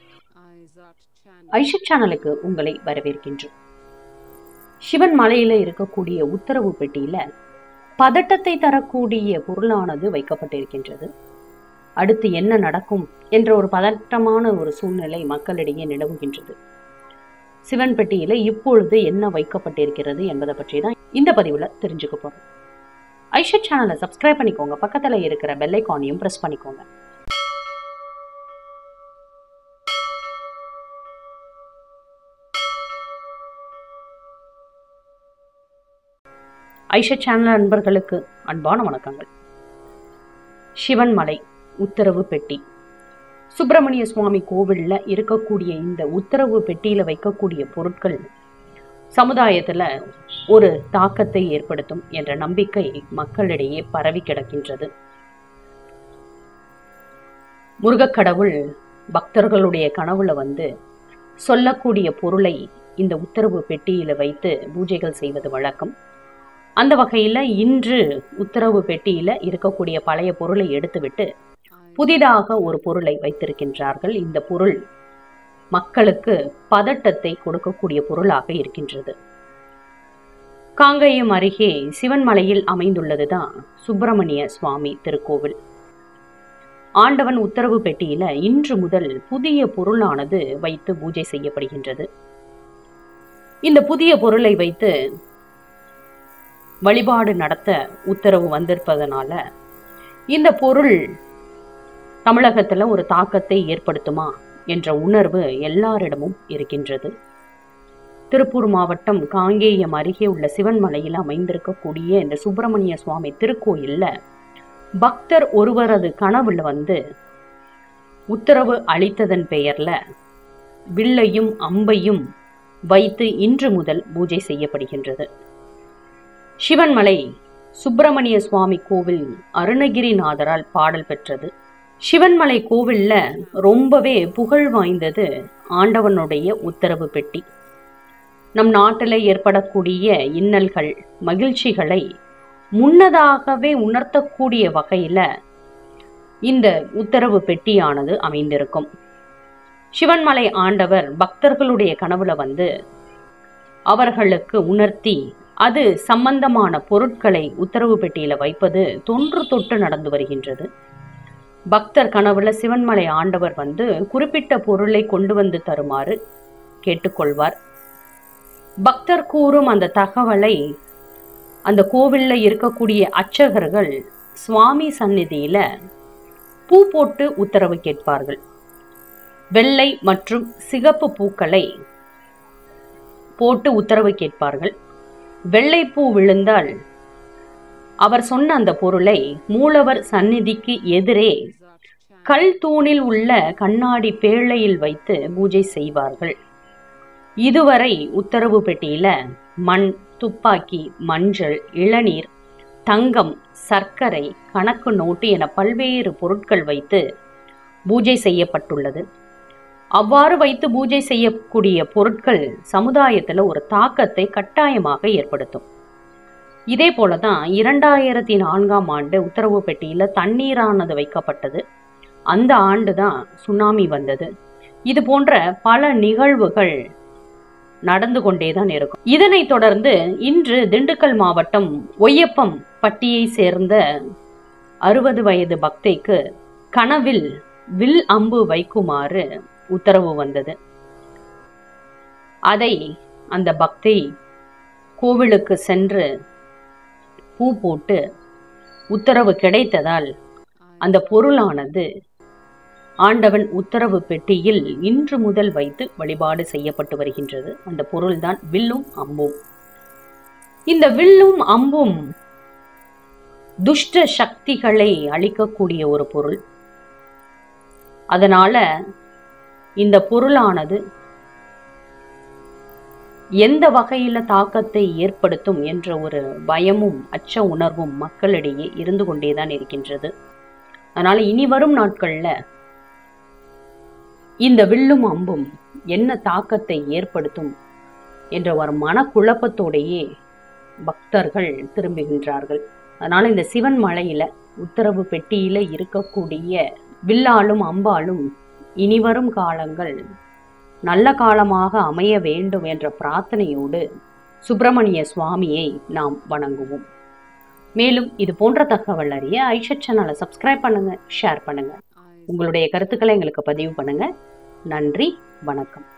ஐஷத் சேனலுக்கு உங்களை வரவேற்கின்றோம் சிவன் மலையில இருக்கக்கூடிய உத்தரவு பெட்டியில பதட்டத்தை தரக்கூடிய பொருளானது வைக்கப்பட்டிருக்கின்றது அடுத்து என்ன நடக்கும் என்ற ஒரு பதட்டமான ஒரு சூழ்நிலை மக்களிடையே நிலவுகின்றது சிவன் பெட்டியில இப்பொழுது என்ன வைக்கப்பட்டிருக்கிறது என்பதை பற்றி தான் இந்த பதிவுல தெரிஞ்சுக்க போறோம் ஐஷத் சேனலை சப்ஸ்கிரைப் பண்ணிக்கோங்க பக்கத்துல இருக்கிற பெல் ஐக்கானையும் பிரஸ் பண்ணிக்கோங்க ஐஷத் சேனல் நண்பர்களுக்கு அன்பான வணக்கங்கள் சிவன் மலை உத்தரவு பெட்டி சுப்பிரமணிய சுவாமி கோவில்ல இருக்கக்கூடிய இந்த உத்தரவு பெட்டியில வைக்கக்கூடிய பொருட்கள் சமுதாயத்துல ஒரு தாக்கத்தை ஏற்படுத்தும் என்ற நம்பிக்கை மக்களிடையே பரவி கிடக்கின்றது முருகக்கடவுள் பக்தர்களுடைய கனவுல வந்து சொல்லக்கூடிய பொருளை இந்த உத்தரவு பெட்டியில வைத்து பூஜைகள் செய்வது வழக்கம் அந்த வகையில இன்று உத்தரவு பெட்டியில இருக்கக்கூடிய பழைய பொருளை எடுத்துவிட்டு புதிதாக ஒரு பொருளை வைத்திருக்கின்றார்கள் இந்த பொருள் மக்களுக்கு பதட்டத்தை கொடுக்கக்கூடிய பொருளாக இருக்கின்றது காங்கேயம் அருகே சிவன்மலையில் அமைந்துள்ளதுதான் சுப்பிரமணிய சுவாமி திருக்கோவில் ஆண்டவன் உத்தரவு பெட்டியில இன்று முதல் புதிய பொருளானது வைத்து பூஜை செய்யப்படுகின்றது இந்த புதிய பொருளை வைத்து வழிபாடு நடத்த உத்தரவு வந்திருப்பதனால இந்த பொருள் தமிழகத்துல ஒரு தாக்கத்தை ஏற்படுத்துமா என்ற உணர்வு எல்லாரிடமும் இருக்கின்றது திருப்பூர் மாவட்டம் காங்கேயம் அருகே உள்ள சிவன்மலையில் அமைந்திருக்கக்கூடிய இந்த சுப்பிரமணிய சுவாமி திருக்கோயில்ல பக்தர் ஒருவரது கனவுல வந்து உத்தரவு அளித்ததன் பெயர்ல வில்லையும் அம்பையும் வைத்து இன்று முதல் பூஜை செய்யப்படுகின்றது சிவன்மலை சுப்பிரமணிய சுவாமி கோவில் அருணகிரிநாதரால் பாடல் பெற்றது சிவன்மலை கோவில்ல ரொம்பவே புகழ் வாய்ந்தது ஆண்டவனுடைய உத்தரவு பெட்டி நம் நாட்டில் ஏற்படக்கூடிய இன்னல்கள் மகிழ்ச்சிகளை முன்னதாகவே உணர்த்தக்கூடிய வகையில இந்த உத்தரவு பெட்டியானது அமைந்திருக்கும் சிவன்மலை ஆண்டவர் பக்தர்களுடைய கனவுல வந்து அவர்களுக்கு உணர்த்தி அது சம்பந்தமான பொருட்களை உத்தரவு பெட்டியில வைப்பது தொன்று தொட்டு நடந்து வருகின்றது பக்தர் கனவுல சிவன்மலை ஆண்டவர் வந்து குறிப்பிட்ட பொருளை கொண்டு வந்து தருமாறு கேட்டுக்கொள்வார் பக்தர் கூறும் அந்த தகவலை அந்த கோவில்ல இருக்கக்கூடிய அர்ச்சகர்கள் சுவாமி சந்நிதியில பூ போட்டு உத்தரவு கேட்பார்கள் வெள்ளை மற்றும் சிகப்பு பூக்களை போட்டு உத்தரவு கேட்பார்கள் வெள்ளைப்பூ விழுந்தால் அவர் சொன்ன அந்த பொருளை மூலவர் சந்நிதிக்கு எதிரே கல் தூணில் உள்ள கண்ணாடி பேழையில் வைத்து பூஜை செய்வார்கள் இதுவரை உத்தரவு பெட்டியில மண் துப்பாக்கி மஞ்சள் இளநீர் தங்கம் சர்க்கரை கணக்கு நோட்டு என பல்வேறு பொருட்கள் வைத்து பூஜை செய்யப்பட்டுள்ளது அவ்வாறு வைத்து பூஜை செய்யக்கூடிய பொருட்கள் சமுதாயத்துல ஒரு தாக்கத்தை கட்டாயமாக ஏற்படுத்தும் இதே போலதான் இரண்டாயிரத்தி நான்காம் ஆண்டு உத்தரவு பெட்டியில தண்ணீரானது வைக்கப்பட்டது அந்த ஆண்டு தான் சுனாமி வந்தது இது போன்ற பல நிகழ்வுகள் நடந்து கொண்டேதான் இருக்கும் இதனைத் தொடர்ந்து இன்று திண்டுக்கல் மாவட்டம் ஒய்யப்பம் பட்டியை சேர்ந்த அறுபது வயது பக்தைக்கு கனவில் வில் அம்பு வைக்குமாறு உத்தரவு வந்தது அதை அந்த பக்தை கோவிலுக்கு சென்று பூ போட்டு உத்தரவு கிடைத்ததால் அந்த பொருளானது ஆண்டவன் உத்தரவு பெட்டியில் இன்று முதல் வைத்து வழிபாடு செய்யப்பட்டு வருகின்றது அந்த பொருள்தான் வில்லும் அம்பும் இந்த வில்லும் அம்பும் துஷ்ட சக்திகளை அழிக்கக்கூடிய ஒரு பொருள் அதனால இந்த பொருளானது எந்த வகையில தாக்கத்தை ஏற்படுத்தும் என்ற ஒரு பயமும் அச்ச உணர்வும் மக்களிடையே இருந்து கொண்டேதான் இருக்கின்றது அதனால இனி வரும் நாட்கள்ல இந்த வில்லும் அம்பும் என்ன தாக்கத்தை ஏற்படுத்தும் என்ற ஒரு மனக்குழப்பத்தோடையே பக்தர்கள் திரும்புகின்றார்கள் அதனால இந்த சிவன் மலையில உத்தரவு பெட்டியில இருக்கக்கூடிய வில்லாலும் அம்பாலும் இனிவரும் காலங்கள் நல்ல காலமாக அமைய வேண்டும் என்ற பிரார்த்தனையோடு சுப்பிரமணிய சுவாமியை நாம் வணங்குவோம் மேலும் இது போன்ற தகவல் அறிய ஐஷத் சேனலை சப்ஸ்கிரைப் பண்ணுங்க ஷேர் பண்ணுங்க உங்களுடைய கருத்துக்களை எங்களுக்கு பதிவு பண்ணுங்க நன்றி வணக்கம்